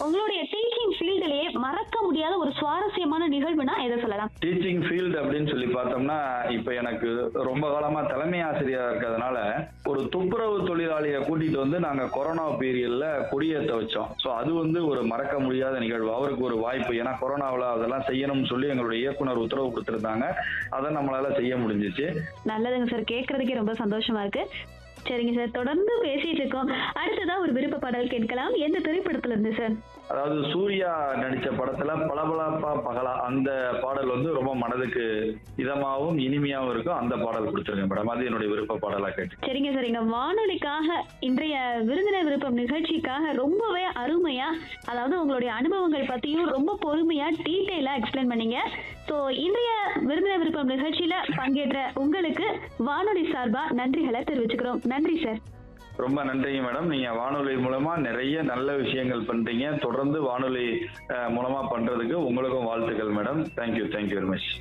உங்களுடைய டீச்சிங் ஃபீல்டுலயே மறக்க முடியாத ஒரு சுவாரஸ்யமான நிகழ்வுனா எதை சொல்லலாம் டீச்சிங் ஃபீல்டு அப்படின்னு சொல்லி பார்த்தோம்னா இப்போ எனக்கு ரொம்ப காலமா தலைமை ஆசிரியரா இருக்கிறதுனால ஒரு துப்புரவு தொழிலாளியை கூட்டிட்டு வந்து நாங்க கொரோனா பீரியட்ல கொடியேற்ற வச்சோம் ஸோ அது வந்து ஒரு மறக்க முடியாத நிகழ்வு அவருக்கு ஒரு வாய்ப்பு ஏன்னா கொரோனாவில் அதெல்லாம் செய்யணும்னு சொல்லி எங்களுடைய இயக்குனர் உத்தரவு கொடுத்திருந்தாங்க அதை நம்மளால செய்ய முடிஞ்சிச்சு நல்லதுங்க சார் கேட்கறதுக்கே ரொம்ப சந்தோஷமா இருக்கு சரிங்க சார் தொடர்ந்து பேசிட்டு இருக்கோம் அடுத்ததா ஒரு விருப்ப பாடல் கேட்கலாம் எந்த திரைப்படத்துல இருந்து சார் அதாவது சூர்யா நடிச்ச படத்துல பளபளப்பா பகலா அந்த பாடல் வந்து ரொம்ப மனதுக்கு இதமாவும் இனிமையாவும் இருக்கும் அந்த பாடல் கொடுத்துருங்க மேடம் அது என்னுடைய விருப்ப பாடலா கேட்டு சரிங்க சார் எங்க வானொலிக்காக இன்றைய விருந்தினர் விருப்பம் நிகழ்ச்சிக்காக ரொம்பவே அருமையா அதாவது உங்களுடைய அனுபவங்கள் பத்தியும் ரொம்ப பொறுமையா டீட்டெயிலா எக்ஸ்பிளைன் பண்ணீங்க ஸோ இன்றைய விருந்தினர் விருப்பம் நிகழ்ச்சியில பங்கேற்ற உங்களுக்கு வானொலி சார்பா நன்றிகளை தெரிவிச்சுக்கிறோம் நன்றி சார் ரொம்ப நன்றிங்க மேடம் நீங்க வானொலி மூலமா நிறைய நல்ல விஷயங்கள் பண்றீங்க தொடர்ந்து வானொலி அஹ், மூலமா பண்றதுக்கு உங்களுக்கும் வாழ்த்துக்கள் madam thank you thank you very much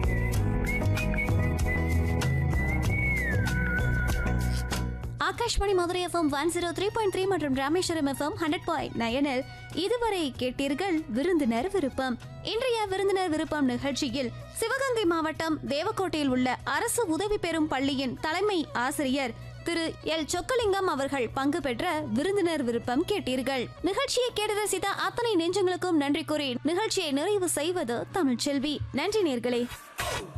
Akashvani Madurai FM one zero three point three மற்றும் ராமேஸ்வரம் எஃப்எம் ஹண்ட்ரட் பாயிண்ட் நயனில் இதுவரை கேட்டீர்கள் விருந்தினர் விருப்பம் இன்றைய விருந்தினர் விருப்பம் நிகழ்ச்சியில் சிவகங்கை மாவட்டம் தேவக்கோட்டையில் உள்ள அரசு உதவி பெறும் பள்ளியின் தலைமை ஆசிரியர் திரு எல் சொக்கலிங்கம் அவர்கள் பங்கு பெற்ற விருந்தினர் விருப்பம் கேட்டீர்கள் நிகழ்ச்சியை கேட்டு ரசித்த அத்தனை நெஞ்சங்களுக்கும் நன்றி கூறி நிகழ்ச்சியை நிறைவு செய்வது தமிழ்ச்செல்வி நன்றி நேர்களே